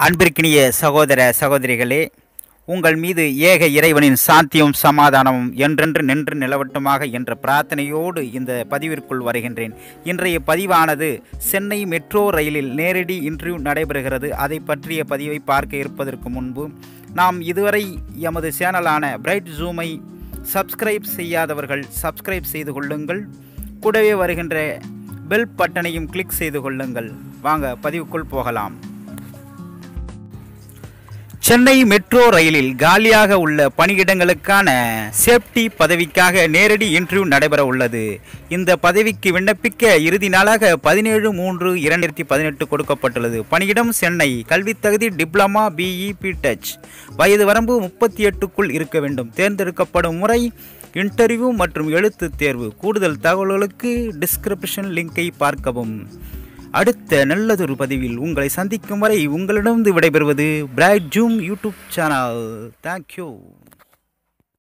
அன்பிற்கினிய சகோதர சகோதரிகளே உங்கள் மீது ஏக இறைவனின் சாந்தியும் சமாதானமும் என்றென்று நின்று நிலவட்டுமாக என்ற பிரார்த்தனையோடு இந்த பதிவிற்குள் வருகின்றேன் இன்றைய பதிவானது சென்னை மெட்ரோ ரயிலில் நேரடி இன்டர்வியூ நடைபெறுகிறது அதை பற்றிய பதிவை பார்க்க இருப்பதற்கு முன்பு நாம் இதுவரை எமது சேனலான பிரைட் ஜூமை சப்ஸ்கிரைப் செய்யாதவர்கள் சப்ஸ்கிரைப் செய்து கொள்ளுங்கள் கூடவே வருகின்ற பெல் பட்டனையும் கிளிக் செய்து கொள்ளுங்கள் வாங்க பதிவுக்குள் போகலாம் சென்னை மெட்ரோ ரயிலில் காலியாக உள்ள பணியிடங்களுக்கான சேஃப்டி பதவிக்காக நேரடி இன்டர்வியூ நடைபெற உள்ளது இந்த பதவிக்கு விண்ணப்பிக்க இறுதி நாளாக பதினேழு மூன்று இரண்டாயிரத்தி பதினெட்டு கொடுக்கப்பட்டுள்ளது பணியிடம் சென்னை கல்வித் தகுதி டிப்ளமா பிஇ பிடெச் வயது வரம்பு முப்பத்தி எட்டுக்குள் இருக்க வேண்டும் தேர்ந்தெடுக்கப்படும் முறை இன்டர்வியூ மற்றும் எழுத்து தேர்வு கூடுதல் தகவல்களுக்கு டிஸ்கிரிப்ஷன் லிங்கை பார்க்கவும் அடுத்த நல்லதொரு பதிவில் உங்களை சந்திக்கும் வரை உங்களிடம் விடைபெறுவது bright zoom YouTube channel thank you